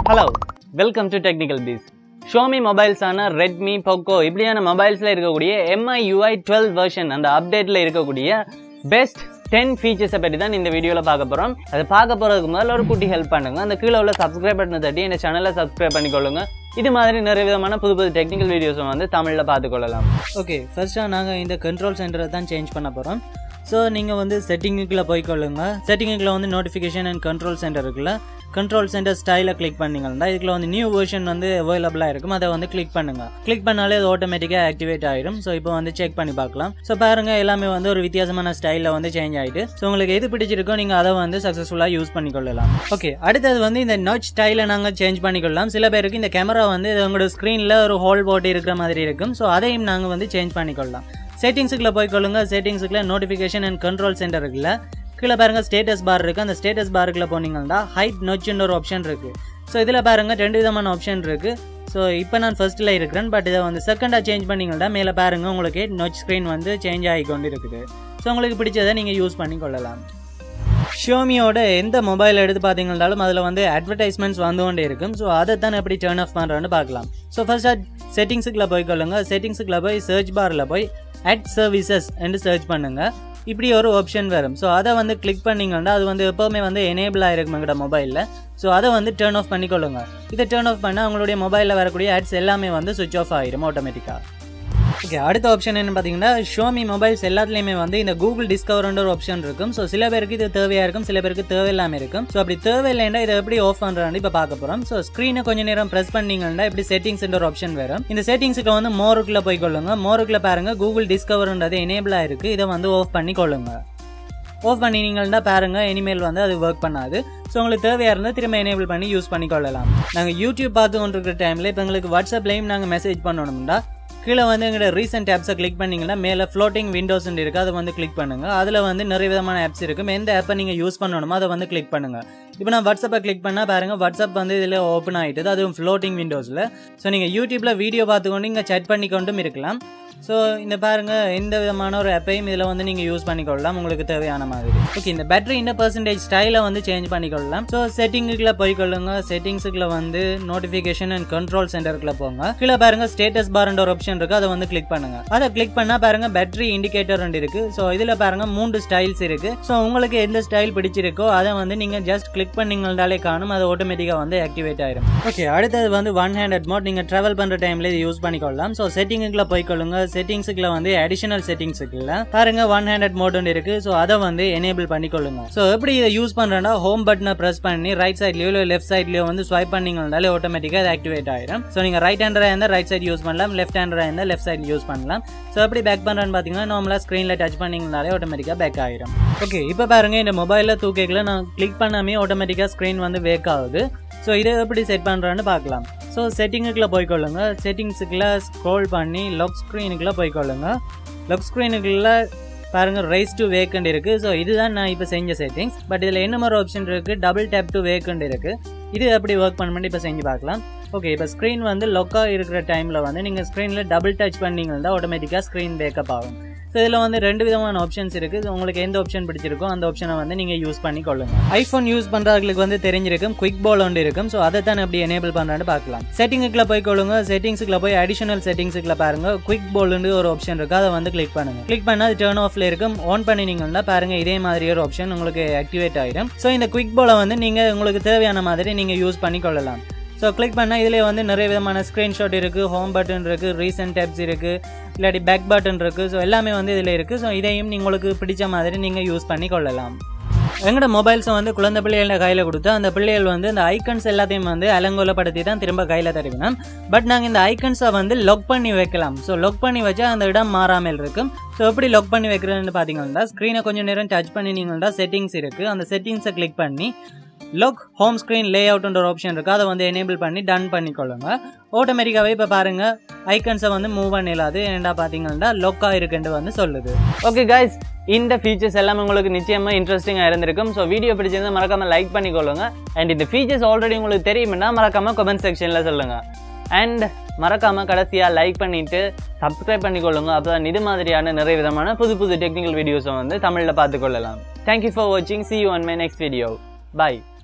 hello welcome to technical peace Xiaomi மொபைல்ஸான Redmi Poco இப்படியான மொபைல்ஸில் இருக்கக்கூடிய எம்ஐ யூஐ டுவெல் வெர்ஷன் அந்த அப்டேட்டில் இருக்கக்கூடிய பெஸ்ட் டென் ஃபீச்சர்ஸை பற்றி தான் இந்த வீடியோவில் பார்க்க போகிறோம் அதை பார்க்க போகிறதுக்கு முதல்ல ஒரு குட்டி ஹெல்ப் பண்ணுங்க அந்த கீழே உள்ள சப்ஸ்கிரைப் பட்டனை தட்டி இந்த சேனலை சப்ஸ்கிரைப் பண்ணிக்கொள்ளுங்க இது மாதிரி நிறைய விதமான புது புது டெக்னிக்கல் வீடியோஸும் வந்து தமிழில் பார்த்துக்கொள்ளலாம் ஓகே ஃபர்ஸ்ட்டாக நாங்கள் இந்த கண்ட்ரோல் சென்டரை தான் சேஞ்ச் பண்ண போகிறோம் ஸோ நீங்கள் வந்து செட்டிங்குக்குள்ளே போய்க்கொள்ளுங்க செட்டிங்குக்குள்ள வந்து நோட்டிஃபிகேஷன் அண்ட் கண்ட்ரோல் சென்டர் இருக்குல்ல கண்ட்ரோல் சென்டர் ஸ்டைலை கிளிக் பண்ணிங்கன்னா இதுக்குள்ள வந்து நியூ வெர்ஷன் வந்து அவைலபிளாக இருக்கும் அதை வந்து கிளிக் பண்ணுங்க கிளிக் பண்ணாலே அது ஆட்டோமேட்டிக்காக ஆக்டிவேட் ஆயிடும் ஸோ இப்போ வந்து செக் பண்ணி பார்க்கலாம் ஸோ பாருங்க எல்லாமே வந்து ஒரு வித்தியாசமான ஸ்டைலில் வந்து சேஞ்ச் ஆகிட்டு ஸோ உங்களுக்கு எது பிடிச்சிருக்கோ நீங்கள் அதை வந்து சக்ஸஸ்ஃபுல்லாக யூஸ் பண்ணிக்கொள்ளலாம் ஓகே அடுத்தது வந்து இந்த நோட் ஸ்டைலை நாங்கள் சேஞ்ச் பண்ணிக்கொள்ளலாம் சில பேருக்கு இந்த கேமரா வந்து இது உங்களோட ஸ்க்ரீனில் ஒரு ஹோல் போட்டு இருக்கிற மாதிரி இருக்கும் ஸோ அதையும் நாங்கள் வந்து சேஞ்ச் பண்ணிக்கொள்ளலாம் செட்டிங்ஸுக்குள்ள போய்க்கொள்ளுங்க செட்டிங்ஸுக்குள்ள நோட்டிஃபிகேஷன் அண்ட் கண்ட்ரோல் சென்டர் இருக்குல்ல கீழே பாருங்க ஸ்டேட்டஸ் பார் இருக்கு அந்த ஸ்டேட்டஸ் பாருக்குள்ள போனீங்கன்னா ஹைட் நொச்சுன்ற ஒரு ஆப்ஷன் இருக்கு ஸோ இதில் பாருங்க ரெண்டு விதமான ஆப்ஷன் இருக்கு ஸோ இப்போ நான் ஃபர்ஸ்ட்டில் இருக்கிறேன் பட் இதை வந்து செகண்டாக சேஞ்ச் பண்ணிங்கன்னா மேலே பாருங்க உங்களுக்கு நொச் ஸ்க்ரீன் வந்து சேஞ்ச் ஆகி கொண்டு இருக்குது ஸோ உங்களுக்கு பிடிச்சதை நீங்கள் யூஸ் பண்ணி கொள்ளலாம் ஷியோமியோட எந்த மொபைல் எடுத்து பார்த்தீங்கன்னாலும் அதில் வந்து அட்வர்டைஸ்மெண்ட்ஸ் வந்து கொண்டே இருக்கும் ஸோ அதை தான் எப்படி டேர்ன் ஆஃப் பண்ணுறோன்னு பார்க்கலாம் ஸோ ஃபர்ஸ்ட்டாக செட்டிங்ஸுக்குள்ள போய்க்கொள்ளுங்க செட்டிங்ஸுக்குள்ள போய் சர்ச் பாரில் போய் அட் சர்வீசஸ் என்று சர்ச் பண்ணுங்க இப்படி ஒரு ஆப்ஷன் வரும் ஸோ அதை வந்து கிளிக் பண்ணிங்கன்னா அது வந்து எப்போவுமே வந்து எனேபிள் ஆகிருக்கும் எங்கள்ட மொபைலில் ஸோ அதை வந்து டேர்ன் ஆஃப் பண்ணிக்கொள்ளுங்க இதை டேர்ன் ஆஃப் பண்ணால் உங்களுடைய மொபைலில் வரக்கூடிய ஆட்ஸ் எல்லாமே வந்து சுவிச் ஆஃப் ஆகிடும் ஆட்டோமேட்டிக்காக ஓகே அடுத்த ஆப்ஷன் என்ன பார்த்தீங்கன்னா ஷோமி மொபைல்ஸ் எல்லாத்துலேயுமே வந்து இந்த கூகுள் டிஸ்கவர்ன்ற ஒரு ஆப்ஷன் இருக்கும் ஸோ சில பேருக்கு இது தேவையாக இருக்கும் சில பேருக்கு தேவையில்லாமல் இருக்கும் ஸோ அப்படி தேவையில்லைன்னா இதை எப்படி ஆஃப் பண்ணுறான்னு இப்போ பார்க்க போகிறோம் ஸோ ஸ்க்ரீனை கொஞ்சம் நேரம் ப்ரெஸ் பண்ணீங்கன்னா இப்படி செட்டிங்ஸ்ன்ற ஒரு ஆப்ஷன் வரும் இந்த செட்டிங்ஸுக்கு வந்து மோருக்குள்ளே போய்க்கொள்ளுங்க மோருக்குள்ள பாருங்க கூகுள் டிஸ்கவர்ன்றது எனேபிள் ஆயிருக்கு இதை வந்து ஆஃப் பண்ணி கொள்ளுங்க ஆஃப் பண்ணினீங்கன்னா பாருங்க இனிமேல் வந்து அது ஒர்க் பண்ணாது ஸோ உங்களுக்கு தேவையாக இருந்தால் திரும்ப எனேபிள் பண்ணி யூஸ் பண்ணிக்கொள்ளலாம் நாங்கள் யூடியூப் பார்த்து கொண்டிருக்கிற டைமில் இப்போ எங்களுக்கு வாட்ஸ்அப்லேயும் நாங்கள் மெசேஜ் பண்ணணும்னா கீழே வந்து எங்களோட ரீசெண்ட் ஆப்ஸை கிளிக் பண்ணிங்கன்னா மேலே ஃப்ளோட்டிங் விண்டோஸ் இருக்குது அதை வந்து கிளிக் பண்ணுங்கள் அதில் வந்து நிறைய விதமான ஆப்ஸ் இருக்கும் எந்த ஆப்பை நீங்கள் யூஸ் பண்ணணுமோ அதை வந்து கிளிக் பண்ணுங்கள் இப்போ நான் வாட்ஸ்அப்பை கிளிக் பண்ணால் பாருங்கள் வாட்ஸ்அப் வந்து இதில் ஓப்பன் ஆகிட்டுது அதுவும் ஃப்ளோட்டிங் விண்டோஸில் ஸோ நீங்கள் யூடியூப்பில் வீடியோ பார்த்துக்கொண்டு இங்கே சேட் பண்ணிக்கொண்டும் இருக்கலாம் ஸோ இந்த பாருங்கள் எந்த விதமான ஒரு ஆப்பையும் இதில் வந்து நீங்கள் யூஸ் பண்ணிக்கொள்ளலாம் உங்களுக்கு தேவையான மாதிரி ஓகே இந்த பேட்டரி இந்த பர்சன்டேஜ் ஸ்டைலை வந்து சேஞ்ச் பண்ணிக்கொள்ளலாம் ஸோ செட்டிங்குக்குள்ள போய்க்கொள்ளுங்க செட்டிங்ஸுக்குள்ள வந்து நோட்டிஃபிகேஷன் அண்ட் கண்ட்ரோல் சென்டருக்குள்ள போங்க கீழே பாருங்க ஸ்டேட்டஸ் பார்ன்ற ஒரு ஆப்ஷன் இருக்கு அதை வந்து கிளிக் பண்ணுங்க அதை கிளிக் பண்ணா பாருங்க பேட்டரி இண்டிகேட்டர் ரெண்டு இருக்கு ஸோ இதில் பாருங்க மூன்று ஸ்டைல்ஸ் இருக்கு ஸோ உங்களுக்கு எந்த ஸ்டைல் பிடிச்சிருக்கோ அதை வந்து நீங்க ஜஸ்ட் கிளிக் பண்ணீங்கனாலே காணும் அது ஆட்டோமேட்டிக்காக வந்து ஆக்டிவேட் ஆயிரும் ஓகே அடுத்தது வந்து ஒன் ஹேண்டட் மோட் நீங்க டிராவல் பண்ற டைம்ல இது யூஸ் பண்ணிக்கொள்ளலாம் ஸோ செட்டிங்குக்குள்ள போய்க்கொள்ளுங்க செட்டிங்ஸுக்குள்ள வந்து அடிஷனல் செட்டிங்ஸ் இருக்குல்ல பாருங்க ஒன் ஹேண்டட் மோட் இருக்கு ஸோ அதை வந்து எனேபிள் பண்ணிக்கொள்ளுங்க ஸோ எப்படி இதை யூஸ் பண்றேன்னா ஹோம் பட்டனை பிரஸ் பண்ணி ரைட் சைட்லயோ இல்லை லெஃப்ட் சைட்லயோ வந்து ஸ்வைப் பண்ணீங்கனாலே ஆட்டோமேட்டிக்காக அது ஆக்டிவேட் ஆயிரும் ஸோ நீங்க ரைட் ஹேண்டரா இருந்தால் ரைட் சைடு யூஸ் பண்ணலாம் லெஃப்ட் ஹேண்டரா இருந்தால் லெஃப்ட் சைடு யூஸ் பண்ணலாம் ஸோ எப்படி பேக் பண்றேன்னு பார்த்தீங்கன்னா நார்மலாக ஸ்க்ரீனில் டச் பண்ணீங்கனாலே ஆட்டோமேட்டிக்காக பேக் ஆயிரும் ஓகே இப்போ பாருங்க இந்த மொபைலில் தூக்கிக்கல நான் கிளிக் பண்ணாமே ஆட்டோமேட்டிக்காக ஸ்க்ரீன் வந்து வேக் ஆகுது ஸோ இதை எப்படி செட் பண்ணுறேன்னு பார்க்கலாம் ஸோ செட்டிங்குக்குள்ளே போய்க்கொள்ளுங்க செட்டிங்ஸுக்குள்ள ஸ்க்ரோல் பண்ணி லாக் ஸ்க்ரீனுக்குள்ளே போய்க்கொள்ளுங்க லாக் ஸ்க்ரீனுக்குள்ள பாருங்க ரைஸ் டு வேக்கண்ட் இருக்கு ஸோ இதுதான் நான் இப்போ செஞ்ச செட்டிங்ஸ் பட் இதில் என்ன மாதிரி ஆப்ஷன் இருக்கு டபுள் டேப் டு வேக்கண்ட் இருக்கு இது எப்படி ஒர்க் பண்ணி இப்போ செஞ்சு பார்க்கலாம் ஓகே இப்போ ஸ்க்ரீன் வந்து லொக்காக இருக்கிற டைமில் வந்து நீங்கள் ஸ்க்ரீனில் டபுள் டச் பண்ணீங்கன்னா ஆட்டோமேட்டிக்காக ஸ்க்ரீன் பேக்கப் ஆகும் ஸோ இதில் வந்து ரெண்டு விதமான ஆப்ஷன்ஸ் இருக்குது உங்களுக்கு எந்த ஆப்ஷன் பிடிச்சிருக்கோ அந்த ஆப்ஷனை வந்து நீங்கள் யூஸ் பண்ணி கொள்ளுங்க ஐஃபோன் யூஸ் பண்ணுறவங்களுக்கு வந்து தெரிஞ்சிருக்கும் குவிக் பால் ஒன்று இருக்கும் ஸோ அதை தான் எப்படி எனேபிள் பண்ணுறான்னு பார்க்கலாம் செட்டிங்குக்குள்ள போய் கொள்ளுங்க செட்டிங்ஸுக்குள்ள போய் அடிஷனல் செட்டிங்ஸுக்குள்ள பாருங்க குவிக் பால்னு ஒரு ஆப்ஷன் இருக்குது அதை வந்து கிளிக் பண்ணுங்க கிளிக் பண்ணால் அது டேர்ன் ஆஃப்ல இருக்கும் ஆன் பண்ணினீங்கன்னா பாருங்க இதே மாதிரி ஒரு ஆப்ஷன் உங்களுக்கு ஆக்டிவேட் ஆயிடும் ஸோ இந்த குவிக் பாலை வந்து நீங்கள் உங்களுக்கு தேவையான மாதிரி நீங்கள் யூஸ் பண்ணி கொள்ளலாம் ஸோ கிளிக் பண்ணால் இதில் வந்து நிறைய விதமான ஸ்க்ரீன்ஷாட் இருக்குது ஹோம் பட்டன் இருக்குது ரீசெண்ட் டேப்ஸ் இருக்குது இல்லாட்டி பேக் பட்டன் இருக்குது ஸோ எல்லாமே வந்து இதில் இருக்குது ஸோ இதையும் உங்களுக்கு பிடிச்ச மாதிரி நீங்கள் யூஸ் பண்ணி கொள்ளலாம் எங்களோட மொபைல்ஸை வந்து குழந்தை பிள்ளைகள கையில் கொடுத்து அந்த பிள்ளைகள் வந்து இந்த ஐக்கன்ஸ் எல்லாத்தையும் வந்து அலங்கோலப்படுத்தி தான் திரும்ப கையில் தருவினோம் பட் நாங்கள் இந்த ஐக்கன்ஸை வந்து லொக் பண்ணி வைக்கலாம் ஸோ லொக் பண்ணி வச்சா அந்த இடம் மாறாமல் இருக்கும் ஸோ எப்படி லொக் பண்ணி வைக்கிறதுன்னு பார்த்தீங்கன்னா ஸ்க்ரீனை கொஞ்சம் நேரம் டச் பண்ணினீங்கன்னா செட்டிங்ஸ் இருக்குது அந்த செட்டிங்ஸை கிளிக் பண்ணி லொக் ஹோம் ஸ்க்ரீன் லே அவுட்ன்ற ஒரு ஆப்ஷன் இருக்குது அதை வந்து எனேபிள் பண்ணி டன் பண்ணிக்கொள்ளுங்க ஆட்டோமேட்டிக்காகவே இப்போ பாருங்கள் ஐக்கன்ஸை வந்து மூவ் பண்ணிடலாது ஏன்டா பார்த்தீங்கன்னா லொக்காக இருக்குன்னு வந்து சொல்லுது ஓகே கைஸ் இந்த ஃபீச்சர்ஸ் எல்லாமே உங்களுக்கு நிச்சயமா இன்ட்ரெஸ்டிங்காக இருந்திருக்கும் ஸோ வீடியோ பிடிச்சிருந்தா மறக்காம லைக் பண்ணிக்கொள்ளுங்க அண்ட் இந்த ஃபீச்சர்ஸ் ஆல்ரெடி உங்களுக்கு தெரியும்னா மறக்காம கமெண்ட் செக்ஷனில் சொல்லுங்க அண்ட் மறக்காம கடைசியா லைக் பண்ணிட்டு சப்ஸ்கிரைப் பண்ணிக்கொள்ளுங்க அப்பதான் இது மாதிரியான நிறைய விதமான புது புது டெக்னிக்கல் வீடியோஸை வந்து தமிழில் பார்த்துக்கொள்ளலாம் தேங்க்யூ ஃபார் வாட்சிங் see you on my next video by